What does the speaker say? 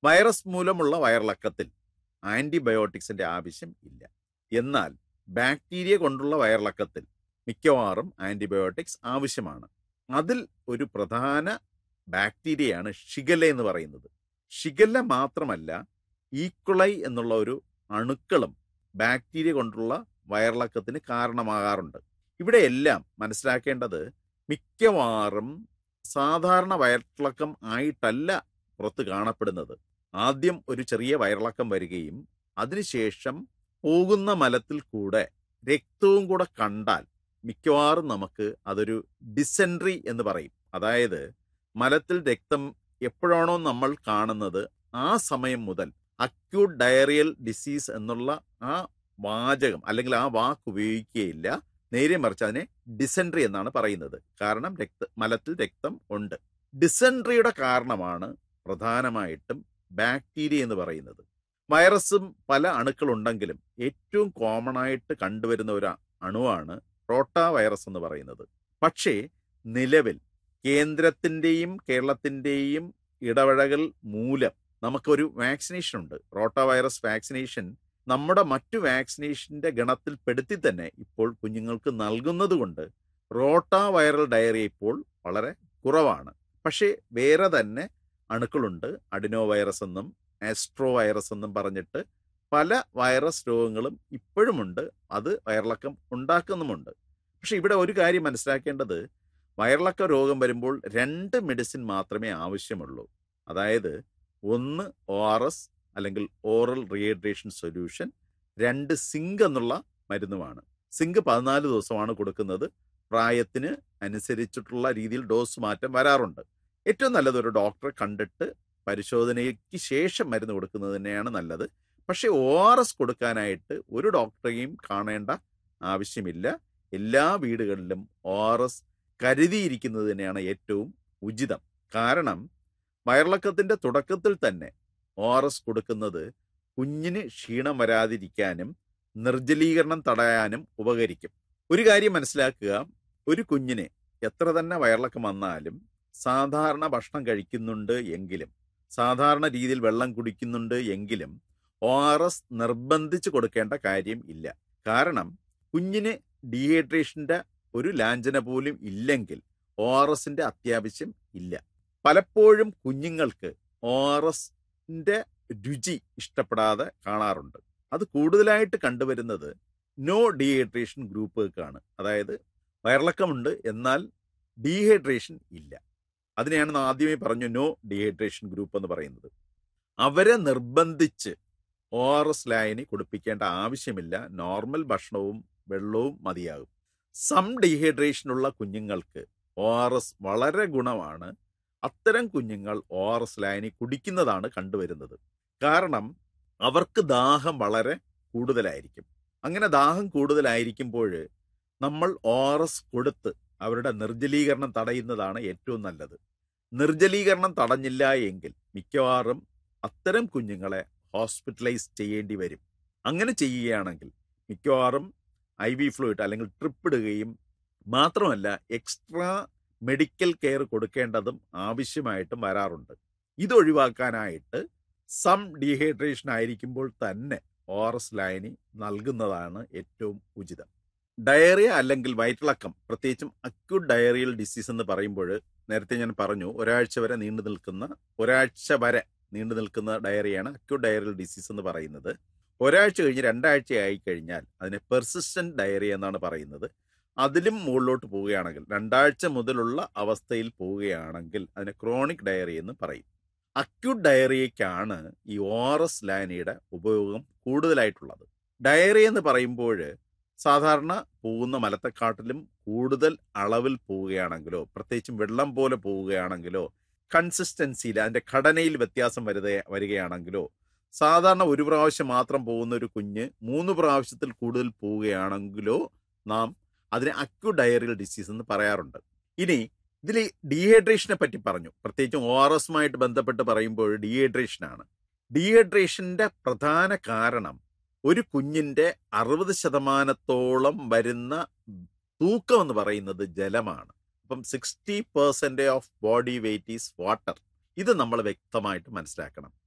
virus മൂലമുള്ള വയറിളക്കത്തിൽ ആന്റിബയോട്ടിക്സിന്റെ ആവശ്യം ഇല്ല എന്നാൽ ബാക്ടീരിയ കൊണ്ടുള്ള വയറിളക്കത്തിൽ മിക്കവാറും ആന്റിബയോട്ടിക്സ് ആവശ്യമാണ് അതിൽ ഒരു പ്രധാന ബാക്ടീരിയയാണ് ഷിഗല്ല എന്ന് പറയുന്നത് ഷിഗല്ല മാത്രമല്ല ഈക്കുളൈ എന്നുള്ള ഒരു അണുക്കളും ബാക്ടീരിയ കൊണ്ടുള്ള വയറിളക്കത്തിന് കാരണമാകാറുണ്ട് ഇവിടെയെല്ലാം മനസ്സിലാക്കേണ്ടത് മിക്കവാറും സാധാരണ വയറിളക്കം ആയിട്ടല്ല പുറത്ത് കാണപ്പെടുന്നത് ആദ്യം ഒരു ചെറിയ വയറിളക്കം വരികയും അതിനുശേഷം പോകുന്ന മലത്തിൽ കൂടെ രക്തവും കൂടെ കണ്ടാൽ മിക്കവാറും നമുക്ക് അതൊരു ഡിസെൻട്രി എന്ന് പറയും അതായത് മലത്തിൽ രക്തം എപ്പോഴാണോ നമ്മൾ കാണുന്നത് ആ സമയം മുതൽ അക്യൂട്ട് ഡയറിയൽ ഡിസീസ് എന്നുള്ള ആ വാചകം അല്ലെങ്കിൽ ആ വാക്ക് ഉപയോഗിക്കുകയില്ല നേരെ മറിച്ച് അതിനെ ഡിസെൻട്രി എന്നാണ് പറയുന്നത് കാരണം രക്ത മലത്തിൽ രക്തം ഉണ്ട് ഡിസെൻട്രിയുടെ കാരണമാണ് പ്രധാനമായിട്ടും ബാക്ടീരിയ എന്ന് പറയുന്നത് വൈറസും പല അണുക്കളുണ്ടെങ്കിലും ഏറ്റവും കോമൺ ആയിട്ട് കണ്ടുവരുന്ന ഒരു അണുവാണ് റോട്ടാ വൈറസ് എന്ന് പറയുന്നത് പക്ഷേ നിലവിൽ കേന്ദ്രത്തിൻ്റെയും കേരളത്തിൻ്റെയും ഇടപഴകൽ മൂലം നമുക്കൊരു വാക്സിനേഷൻ ഉണ്ട് റോട്ടാ വൈറസ് വാക്സിനേഷൻ നമ്മുടെ മറ്റു വാക്സിനേഷന്റെ ഗണത്തിൽ പെടുത്തി തന്നെ ഇപ്പോൾ കുഞ്ഞുങ്ങൾക്ക് നൽകുന്നത് കൊണ്ട് റോട്ടാ വൈറൽ ഡയറിയ ഇപ്പോൾ വളരെ കുറവാണ് പക്ഷേ വേറെ തന്നെ അണുക്കളുണ്ട് അഡിനോ വൈറസ് എന്നും ആസ്ട്രോ വൈറസ് എന്നും പറഞ്ഞിട്ട് പല വൈറസ് രോഗങ്ങളും ഇപ്പോഴുമുണ്ട് അത് വയറിളക്കം ഉണ്ടാക്കുന്നുമുണ്ട് പക്ഷെ ഇവിടെ ഒരു കാര്യം മനസ്സിലാക്കേണ്ടത് വയറിളക്ക രോഗം വരുമ്പോൾ രണ്ട് മെഡിസിൻ മാത്രമേ ആവശ്യമുള്ളൂ അതായത് ഒന്ന് ഒ ആർ എസ് അല്ലെങ്കിൽ ഓറൽ റീഹൈഡ്രേഷൻ സൊല്യൂഷൻ രണ്ട് സിങ്ക് എന്നുള്ള മരുന്നുമാണ് സിങ്ക് പതിനാല് ദിവസമാണ് കൊടുക്കുന്നത് പ്രായത്തിന് അനുസരിച്ചിട്ടുള്ള രീതിയിൽ ഡോസ് മാറ്റം വരാറുണ്ട് ഏറ്റവും നല്ലത് ഒരു ഡോക്ടറെ കണ്ടിട്ട് പരിശോധനയ്ക്ക് ശേഷം മരുന്ന് കൊടുക്കുന്നത് തന്നെയാണ് നല്ലത് പക്ഷേ ഒ ആർ എസ് കൊടുക്കാനായിട്ട് ഒരു ഡോക്ടറെയും കാണേണ്ട ആവശ്യമില്ല എല്ലാ വീടുകളിലും ഒ ആർ എസ് കരുതിയിരിക്കുന്നത് തന്നെയാണ് ഏറ്റവും ഉചിതം കാരണം വയറിളക്കത്തിന്റെ തുടക്കത്തിൽ തന്നെ ഒ ആർ എസ് കൊടുക്കുന്നത് കുഞ്ഞിന് ക്ഷീണം വരാതിരിക്കാനും നിർജ്ജലീകരണം തടയാനും ഉപകരിക്കും ഒരു കാര്യം മനസ്സിലാക്കുക ഒരു കുഞ്ഞിന് എത്ര തന്നെ വയറിളക്കം വന്നാലും സാധാരണ ഭക്ഷണം കഴിക്കുന്നുണ്ട് എങ്കിലും സാധാരണ രീതിയിൽ വെള്ളം കുടിക്കുന്നുണ്ട് എങ്കിലും ഒ ആർ എസ് നിർബന്ധിച്ച് കൊടുക്കേണ്ട കാര്യം ഇല്ല കാരണം കുഞ്ഞിന് ഡീഹൈഡ്രേഷന്റെ ഒരു ലാഞ്ചന പോലും ഇല്ലെങ്കിൽ ഒ ആർ എസിന്റെ അത്യാവശ്യം ഇല്ല പലപ്പോഴും കുഞ്ഞുങ്ങൾക്ക് ഒ ആർ എസിന്റെ രുചി ഇഷ്ടപ്പെടാതെ കാണാറുണ്ട് അത് കൂടുതലായിട്ട് കണ്ടുവരുന്നത് നോ ഡീഹൈഡ്രേഷൻ ഗ്രൂപ്പുകൾക്കാണ് അതായത് വയറിളക്കമുണ്ട് എന്നാൽ ഡീഹൈഡ്രേഷൻ ഇല്ല അതിനെയാണ് ആദ്യമേ പറഞ്ഞു നോ ഡീഹൈഡ്രേഷൻ ഗ്രൂപ്പ് എന്ന് പറയുന്നത് അവരെ നിർബന്ധിച്ച് ഒ ആർ എസ് ലായനി കുടിപ്പിക്കേണ്ട ആവശ്യമില്ല നോർമൽ ഭക്ഷണവും വെള്ളവും മതിയാകും സം ഡീഹൈഡ്രേഷനുള്ള കുഞ്ഞുങ്ങൾക്ക് ഒ ആർ എസ് വളരെ ഗുണമാണ് അത്തരം കുഞ്ഞുങ്ങൾ ഒ ആർ എസ് ലായനി കുടിക്കുന്നതാണ് കണ്ടുവരുന്നത് കാരണം അവർക്ക് ദാഹം വളരെ കൂടുതലായിരിക്കും അങ്ങനെ ദാഹം കൂടുതലായിരിക്കുമ്പോൾ നമ്മൾ ഒ ആർ എസ് കൊടുത്ത് അവരുടെ നിർജ്ജലീകരണം തടയുന്നതാണ് ഏറ്റവും നല്ലത് നിർജ്ജലീകരണം തടഞ്ഞില്ല എങ്കിൽ മിക്കവാറും അത്തരം കുഞ്ഞുങ്ങളെ ഹോസ്പിറ്റലൈസ് ചെയ്യേണ്ടി വരും അങ്ങനെ ചെയ്യുകയാണെങ്കിൽ മിക്കവാറും ഐ വി ഫ്ലൂയിഡ് അല്ലെങ്കിൽ ട്രിപ്പ് ഇടുകയും മാത്രമല്ല എക്സ്ട്രാ മെഡിക്കൽ കെയർ കൊടുക്കേണ്ടതും ആവശ്യമായിട്ടും വരാറുണ്ട് ഇതൊഴിവാക്കാനായിട്ട് സം ഡീഹൈഡ്രേഷൻ ആയിരിക്കുമ്പോൾ തന്നെ ഒ ആർ എസ് ലൈനി നൽകുന്നതാണ് ഏറ്റവും ഉചിതം ഡയറിയ അല്ലെങ്കിൽ വയറ്റിളക്കം പ്രത്യേകിച്ചും അക്യൂട്ട് ഡയറിയൽ ഡിസീസ് എന്ന് പറയുമ്പോൾ നേരത്തെ ഞാൻ പറഞ്ഞു ഒരാഴ്ച വരെ നീണ്ടു നിൽക്കുന്ന ഒരാഴ്ച വരെ നീണ്ടു നിൽക്കുന്ന ഡയറിയാണ് അക്യൂട്ട് ഡയറിയൽ ഡിസീസ് എന്ന് പറയുന്നത് ഒരാഴ്ച കഴിഞ്ഞ് രണ്ടാഴ്ച ആയി കഴിഞ്ഞാൽ അതിനെ പെർസിസ്റ്റന്റ് ഡയറിയ എന്നാണ് പറയുന്നത് അതിലും മുകളിലോട്ട് പോവുകയാണെങ്കിൽ രണ്ടാഴ്ച മുതലുള്ള അവസ്ഥയിൽ പോവുകയാണെങ്കിൽ അതിനെ ക്രോണിക് ഡയറി എന്ന് പറയും അക്യൂട്ട് ഡയറിയയ്ക്കാണ് ഈ ഒ ആർ എസ് ലാനിയുടെ ഉപയോഗം കൂടുതലായിട്ടുള്ളത് ഡയറി എന്ന് പറയുമ്പോൾ സാധാരണ പോകുന്ന മലത്തെക്കാട്ടിലും കൂടുതൽ അളവിൽ പോവുകയാണെങ്കിലോ പ്രത്യേകിച്ചും വെള്ളം പോലെ പോവുകയാണെങ്കിലോ കൺസിസ്റ്റൻസിയിൽ അതിന്റെ ഘടനയിൽ വ്യത്യാസം വരുത വരികയാണെങ്കിലോ സാധാരണ ഒരു പ്രാവശ്യം മാത്രം പോകുന്ന ഒരു കുഞ്ഞ് മൂന്ന് പ്രാവശ്യത്തിൽ കൂടുതൽ പോവുകയാണെങ്കിലോ നാം അതിനെ അക്യൂട്ട് ഡയറിയൽ ഡിസീസ് എന്ന് പറയാറുണ്ട് ഇനി ഇതിൽ ഡീഹൈഡ്രേഷനെ പറ്റി പറഞ്ഞു പ്രത്യേകിച്ചും ഒ ആർ എസുമായിട്ട് ബന്ധപ്പെട്ട് പറയുമ്പോൾ ഡീഹൈഡ്രേഷനാണ് ഡീഹൈഡ്രേഷന്റെ പ്രധാന കാരണം ഒരു കുഞ്ഞിന്റെ അറുപത് ശതമാനത്തോളം വരുന്ന തൂക്കം എന്ന് പറയുന്നത് ജലമാണ് അപ്പം sixty percent of body weight is water ഇത് നമ്മൾ വ്യക്തമായിട്ട് മനസ്സിലാക്കണം